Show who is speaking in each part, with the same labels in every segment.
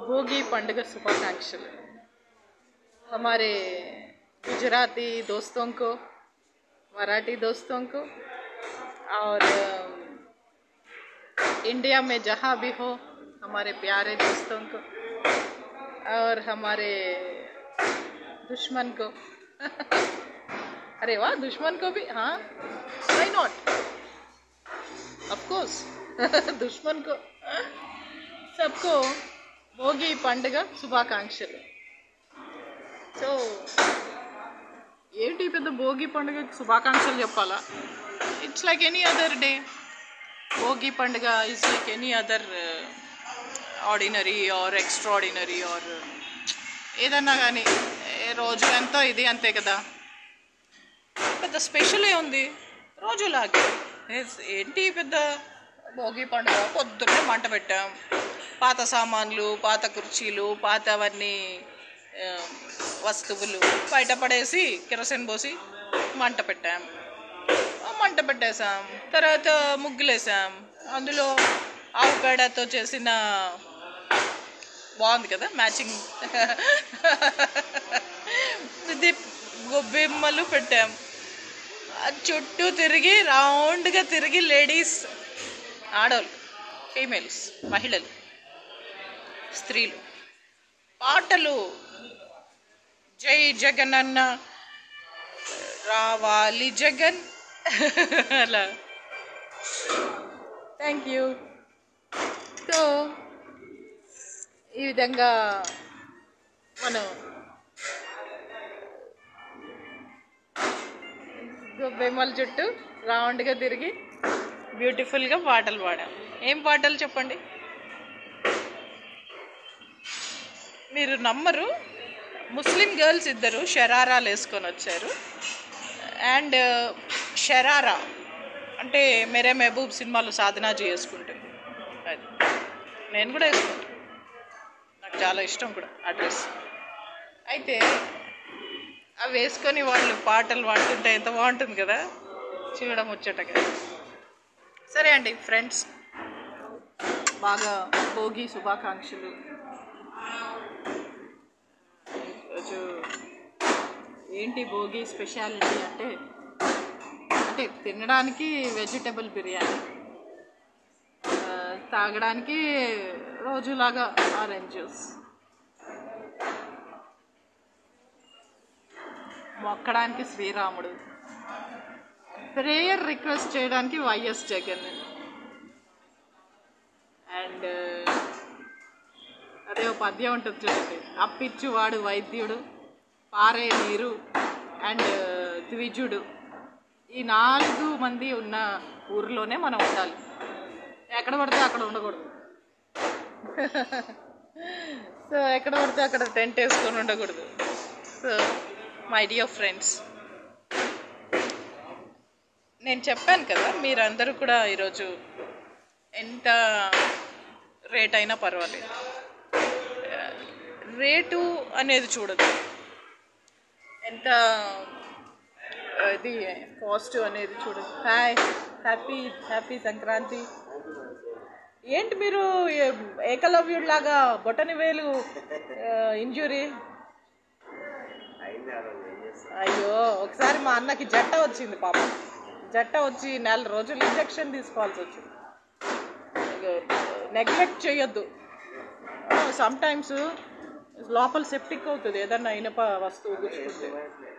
Speaker 1: भोगी पंడుగ శుభాకాంక్షలు हमारे गुजराती दोस्तों को मराठी दोस्तों को और इंडिया में जहाँ भी हो हमारे प्यारे दोस्तों को और हमारे दुश्मन को अरे वाह दुश्मन को भी हाँ वाई नॉट ऑफ कोर्स दुश्मन को सबको भोगी పండుగ శుభాకాంక్షలు సో ఏంటి పెద్ద భోగి పండుగకి శుభాకాంక్షలు చెప్పాలా it's like any other day Bhogi పండుగ is like any other ordinary or extraordinary or ఏదన్నా కానీ ఏ రోజు ఎంతో ఇది అంతే కదా పెద్ద స్పెషల్ ఉంది రోజులాగే ఏ- ఏంటి పెద్ద భోగి పండుగ పొద్దున్నే మంట పెట్టాం పాత సామాన్లు పాత కుర్చీలు పాతవన్నీ ఆ, వస్తువులు బయట పడేసి కిరసన్ పోసి మంట పెట్టాం ఆ మంట పెట్టేసాం తర్వాత ముగ్గులేసాం అందులో ఆవు పేడతో చేసిన బాగుంది కదా మ్యాచింగ్ ఇది గొబ్బెమ్మలు పెట్టాం ఆ చుట్టూ తిరిగి రౌండ్గా తిరిగి లేడీస్ ఆడవాళ్ళు ఫీమేల్స్ మహిళలు స్త్రీలు పాటలు జై జగన్ అన్న రావాలి జగన్ అలా థ్యాంక్ యూ సో ఈ విధంగా మనం గొబ్బెమ్మల చుట్టూ రౌండ్గా తిరిగి బ్యూటిఫుల్గా పాటలు పాడాం ఏం పాటలు చెప్పండి మీరు నమ్మరు ముస్లిం గర్ల్స్ ఇద్దరు షరారాలు వేసుకొని వచ్చారు అండ్ షరారా అంటే మేరే మహబూబ్ సినిమాలో సాధనాజీ వేసుకుంటుంది అది నేను కూడా వేసుకుంటాను నాకు చాలా ఇష్టం కూడా ఆ డ్రెస్ అయితే అవి వేసుకొని వాళ్ళు పాటలు పాడుతుంటే ఎంత బాగుంటుంది కదా చూడడం ముచ్చటగా సరే అండి ఫ్రెండ్స్ బాగా భోగి శుభాకాంక్షలు ఈరోజు ఏంటి భోగి స్పెషాలిటీ అంటే అంటే తినడానికి వెజిటబుల్ బిర్యానీ ఆ, తాగడానికి రోజులాగా ఆరెంజ్ జ్యూస్ మొక్కడానికి శ్రీరాముడు ప్రేయర్ రిక్వెస్ట్ చేయడానికి వైఎస్ జగన్ అండ్ అదే ఒక పద్యం ఉంటుంది చూడండి అప్పిచ్చువాడు వైద్యుడు పారే నీరు అండ్ ద్విజుడు ఈ నాలుగు మంది ఉన్న ఊరిలోనే మనం ఉండాలి ఎక్కడ పడితే అక్కడ ఉండకూడదు సో ఎక్కడ పడితే అక్కడ టెంట్ వేసుకొని ఉండకూడదు సో మై డియర్ ఫ్రెండ్స్ నేను చెప్పాను కదా మీరందరూ కూడా ఈరోజు ఎంత రేట్ అయినా పర్వాలేదు రేటు అనేది చూడదు ఎంత ఇది కాస్ట్ అనేది చూడదు హాయ్ హ్యాపీ హ్యాపీ సంక్రాంతి ఏంటి మీరు ఏ- ఏకలవ్యుడిలాగా బొటని వేలు ఇంజురీ అయ్యో ఒకసారి మా అన్నకి జట్ట వచ్చింది పాపం జట్ట వచ్చి నెల రోజులు ఇంజెక్షన్ తీసుకోవాల్సి వచ్చింది నెగ్లెక్ట్ చేయొద్దు సమ్ టైమ్స్ లోపల సెప్టిక్ అవుతుంది ఏదన్నా ఇనప వస్తువు గుచ్చుకుంటే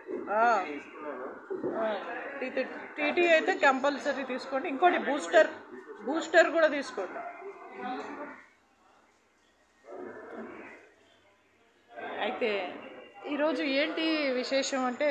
Speaker 1: టీటీ అయితే కంపల్సరీ తీసుకోండి ఇంకోటి బూస్టర్ బూస్టర్ కూడా తీసుకోండి అయితే ఈరోజు ఏంటి విశేషం అంటే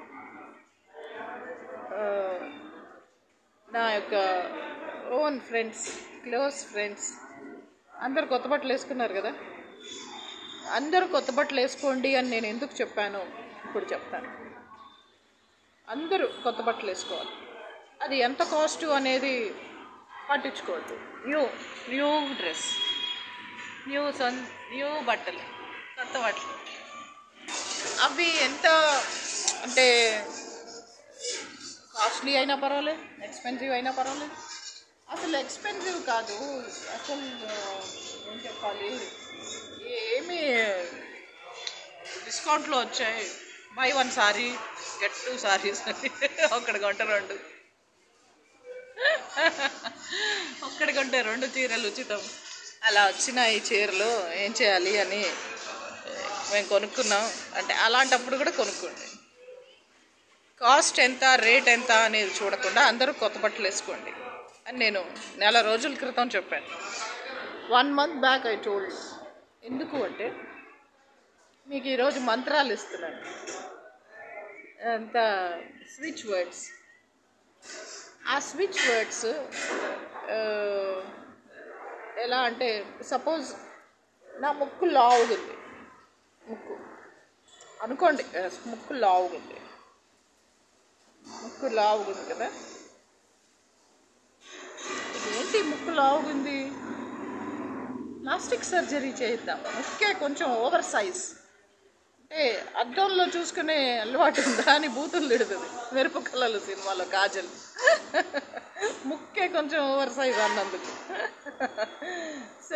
Speaker 1: ఆ, నా యొక్క ఓన్ ఫ్రెండ్స్ క్లోజ్ ఫ్రెండ్స్ అందరు కొత్త బట్టలు వేసుకున్నారు కదా అందరూ కొత్త బట్టలు వేసుకోండి అని నేను ఎందుకు చెప్పాను ఇప్పుడు చెప్తాను అందరూ కొత్త బట్టలు వేసుకోవాలి అది ఎంత కాస్ట్ అనేది పట్టించుకోవద్దు న్యూ న్యూ డ్రెస్ న్యూ సొన్ న్యూ బట్టలు కొత్త బట్టలు అవి ఎంత అంటే కాస్ట్లీ అయినా పర్వాలేదు ఎక్స్పెన్సివ్ అయినా పర్వాలేదు అసలు ఎక్స్పెన్సివ్ కాదు అసలు ఆ, ఏం చెప్పాలి ఏమి డిస్కౌంట్లో వచ్చాయి buy one sari get two saris ఒక్కడ కొంట రెండు ఒక్కడ కొంటే రెండు చీరలు ఉచితం అలా వచ్చిన ఈ చీరలు ఏం చేయాలి అని మేము కొనుక్కున్నాం అంటే అలాంటప్పుడు కూడా కొనుక్కోండి కాస్ట్ ఎంత రేట్ ఎంత అనేది చూడకుండా అందరూ కొత్త బట్టలు వేసుకోండి అని నేను నెల రోజుల క్రితం చెప్పాను one month back I told ఎందుకు అంటే మీకు ఈరోజు మంత్రాలు ఇస్తున్నాను అంత స్విచ్ వర్డ్స్ ఆ స్విచ్ వర్డ్స్ ఎలా అంటే సపోజ్ నా ముక్కు లావుగుంది ముక్కు అనుకోండి yes, ముక్కు లావుగుంది ముక్కు లావుగుంది కదా ఏంటి ముక్కు లావుగుంది ప్లాస్టిక్ సర్జరీ చేయిద్దాం ముక్కే కొంచెం ఓవర్ సైజ్ అంటే అద్దంలో చూసుకునే అలవాటు ఉందా అని బూతులు తిడుతుంది మెరుపు కళలు సినిమాలో కాజల్ ముక్కే కొంచెం ఓవర్ సైజ్ అన్నందుకు సో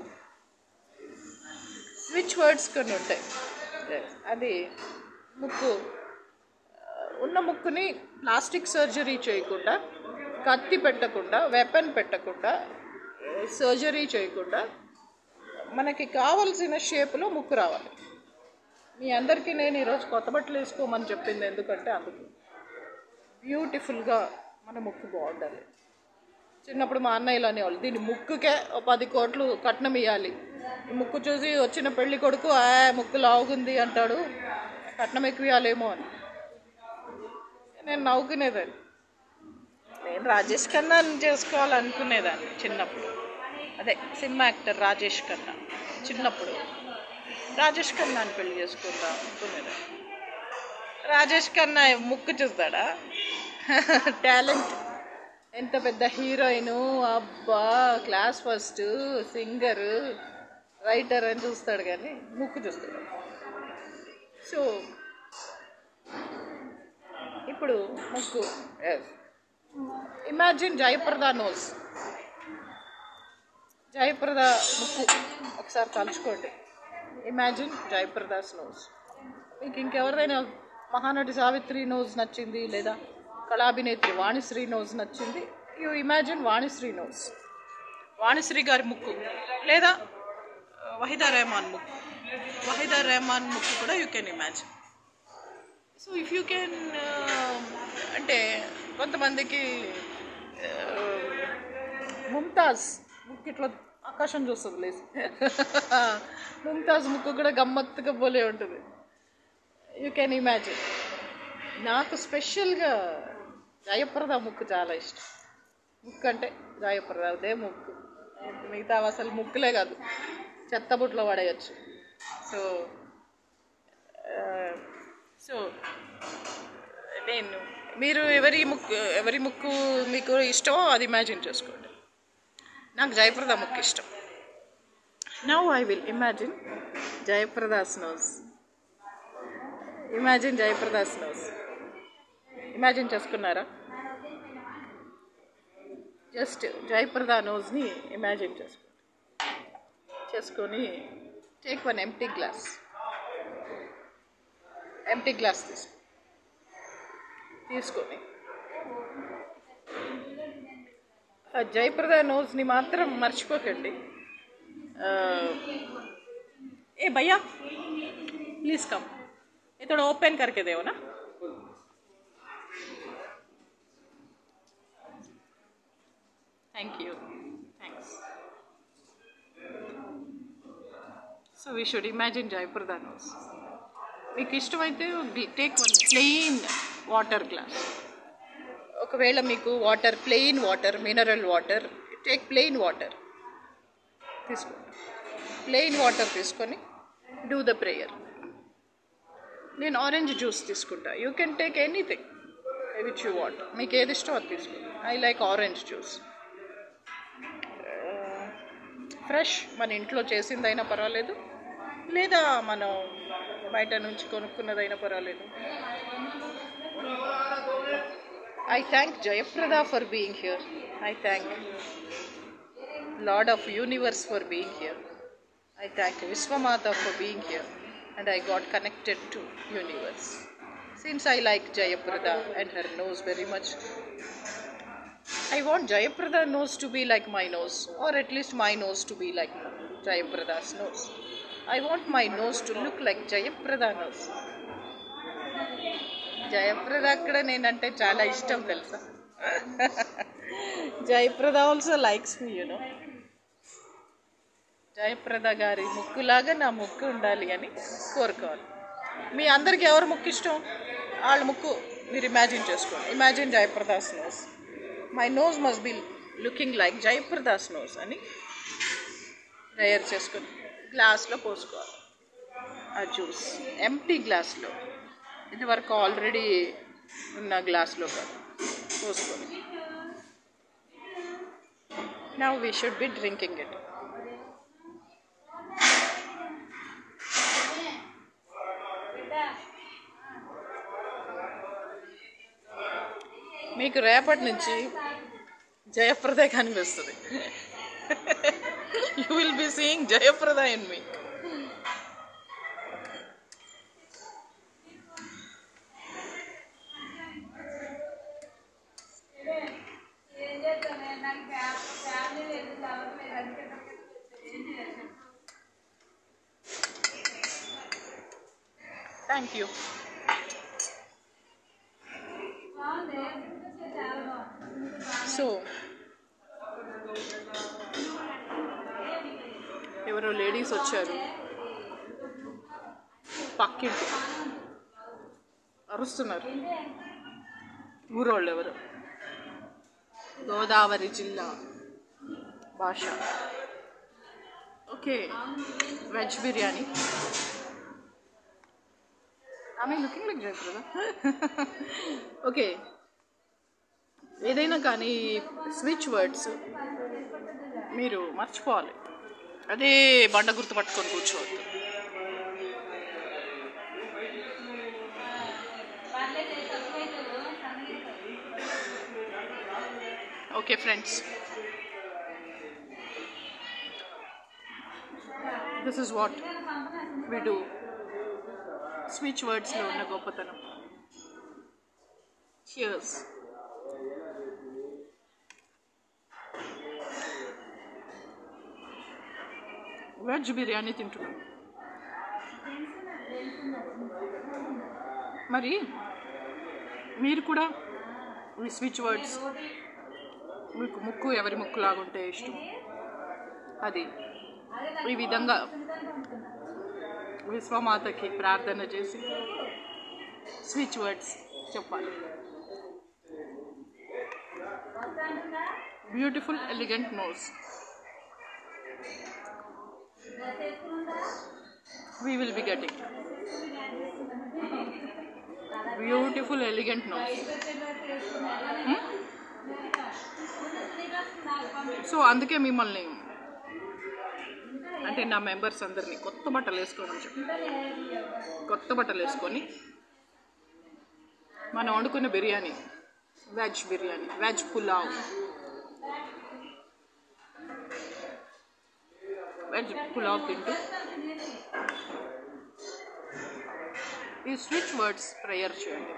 Speaker 1: స్విచ్ వర్డ్స్ కొన్ని ఉంటాయి అది ముక్కు ఉన్న ముక్కుని ప్లాస్టిక్ సర్జరీ చేయకుండా కత్తి పెట్టకుండా వెపన్ పెట్టకుండా సర్జరీ చేయకుండా మనకి కావలసిన షేప్లో ముక్కు రావాలి మీ అందరికీ నేను ఈరోజు కొత్త బట్టలు వేసుకోమని చెప్పింది ఎందుకంటే అందుకు బ్యూటిఫుల్గా మన ముక్కు బాగుండాలి చిన్నప్పుడు మా అన్నయ్యలు అనేవాళ్ళు దీని ముక్కుకే ఓ పది కోట్లు కట్నం ఇవ్వాలి ఈ ముక్కు చూసి వచ్చిన పెళ్లి కొడుకు ఆ ముక్కు లావుగుంది అంటాడు కట్నం ఎక్కువ ఇవ్వాలేమో అని నేను నవ్వుకునేదాన్ని నేను రాజేష్ ఖన్నా చేసుకోవాలనుకునేదాన్ని చిన్నప్పుడు అదే సినిమా యాక్టర్ రాజేష్ ఖన్నా చిన్నప్పుడు రాజేష్ ఖన్నాని పెళ్లి చేసుకుందాం అనుకునేదాన్ని రాజేష్ ఖన్నా ముక్కు చూస్తాడా టాలెంట్ ఎంత పెద్ద హీరోయిన్ అబ్బా క్లాస్ ఫస్ట్ సింగర్ రైటర్ అని చూస్తాడు కానీ ముక్కు చూస్తాడు సో ఇప్పుడు ముక్కు ఇమాజిన్ జయప్రద నోస్ జయప్రద ముక్కు ఒకసారి తలుచుకోండి ఇమాజిన్ జయప్రదాస్ నోస్ మీకు ఇంకెవరిదైనా మహానటి సావిత్రి నోజ్ నచ్చింది లేదా కళాభినేత్రి వాణిశ్రీ నోజ్ నచ్చింది you imagine Vanisri nose Vanisri గారి ముక్కు లేదా ఆ, వహీదా రెహమాన్ ముక్కు వహీదా రెహమాన్ ముక్కు కూడా you can imagine so if you can అంటే కొంతమందికి ఆ, ముంతాజ్ ముక్కు ఇట్లా ఆకాశం చూస్తుంది లేసి ముంతాజ్ ముక్కు కూడా గమ్మత్తుగా పోలే ఉంటుంది యూ కెన్ ఇమాజిన్ నాకు స్పెషల్గా జయప్రద ముక్కు చాలా ఇష్టం ముక్కు అంటే జయప్రద అదే ముక్కు మిగతా అసలు ముక్కులే కాదు చెత్తబుట్లో పడేయచ్చు సో సో నేను మీరు ఎవరి ముక్కు ఎవరి ముక్కు మీకు ఇష్టమో అది ఇమాజిన్ చేసుకోండి నాకు జయప్రద ముక్కు ఇష్టం now I will imagine Jayaprada's nose imagine Jayaprada's nose imagine చేసుకున్నారా జస్ట్ జయప్రద నోస్ని ఇమాజిన్ చేసుకోండి చేసుకొని take one empty glass empty glass తీసుకో తీసుకొని ఆ జయప్రద నోస్ని మాత్రం మర్చిపోకండి ఆ, ఏ భయ్యా ప్లీజ్ కమ్ ये थोड़ा ओपन करके दो ना thank you thanks so we should imagine Jayaprada nose మీకు ఇష్టమైతే take one plain water glass ఒకవేళ మీకు water plain water mineral water take plain water తీసుకోండి ప్లెయిన్ వాటర్ తీసుకొని డూ ద ప్రేయర్ నేను ఆరెంజ్ జ్యూస్ తీసుకుంటా you can take anything which you want మీకు ఏది ఇష్టం అది తీసుకోండి I like orange juice fresh మన ఇంట్లో చేసిందైనా పర్వాలేదు లేదా మనం బయట నుంచి కొనుక్కున్నదైనా పర్వాలేదు I thank Jayaprada for being here I thank lord of universe for being here I thank Viswamata for being here and I got connected to universe. Since I like Jayaprada and her nose very much, I want Jayaprada nose to be like my nose, or at least my nose to be like Jayaprada's nose. I want my nose to look like Jayaprada nose. Jayaprada కూడా నేనంటే చాలా ఇష్టం తెలుసా Jayaprada also likes me you know Jayaprada గారి ముక్కులాగా నా ముక్కు ఉండాలి అని కోరుకోవాలి మీ అందరికి ఎవరు ముక్కు ఇష్టం వాళ్ళ ముక్కు మీరు ఇమాజిన్ చేసుకోండి imagine Jayaprada's nose my nose must be looking like Jayaprada's nose అని తయారు చేసుకొని గ్లాస్లో పోసుకోవాలి ఆ జ్యూస్ ఎంటీ గ్లాస్లో ఇది వరకు ఆల్రెడీ ఉన్న గ్లాస్లో కాదు పోసుకొని now we should be drinking it మీకు రేపటి నుంచి జయప్రద కనిపిస్తుంది you will be seeing Jayaprada in me thank you so ఎవరో లేడీస్ వచ్చారు పక్కింటి అరుస్తున్నారు ఊరోళ్ళు ఎవరు గోదావరి జిల్లా భాష ఓకే వెజ్ బిర్యానీ ఆమె లుకింగ్ లైక్ జయప్రద ఓకే ఏదైనా కానీ స్విచ్ వర్డ్స్ మీరు మర్చిపోవాలి అదే బండ గుర్తు పట్టుకొని కూర్చోవద్దు okay friends this is what we do switch వర్డ్స్లో ఉన్న గొప్పతనం చియర్స్ వెజ్ బిర్యానీ తింటున్నాం మరి మీరు కూడా ఈ స్విచ్ వర్డ్స్ మీకు ముక్కు ఎవరి ముక్కు లాగుంటే ఇష్టం అది ఈ విధంగా విశ్వమాతకి ప్రార్థన చేసి స్విచ్ వర్డ్స్ చెప్పాలి beautiful elegant nose we will be getting beautiful elegant nose so అందుకే మిమ్మల్ని అంటే నా మెంబర్స్ అందరినీ కొత్త బట్టలు వేసుకోమని చెప్పి కొత్త బట్టలు వేసుకొని మనం వండుకున్న biryani veg biryani veg pulao veg pulao తింటూ ఈ స్విచ్ వర్డ్స్ ప్రేయర్ చేయండి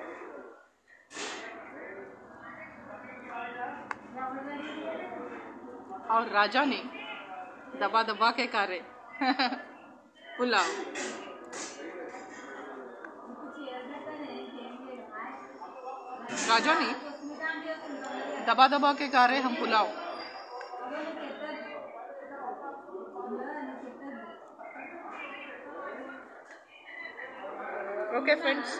Speaker 1: और राजा ने दबा दबा के कारे पुलाव राजा ने दबा दबा के कारे हम पुलाव ఓకే ఫ్రెండ్స్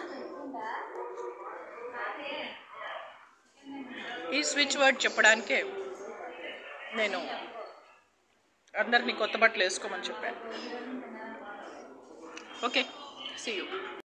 Speaker 1: ఈ స్విచ్ వర్డ్ చెప్పడానికే నేను అందరినీ కొత్త బట్టలు వేసుకోమని చెప్పాను ఓకే సీ యూ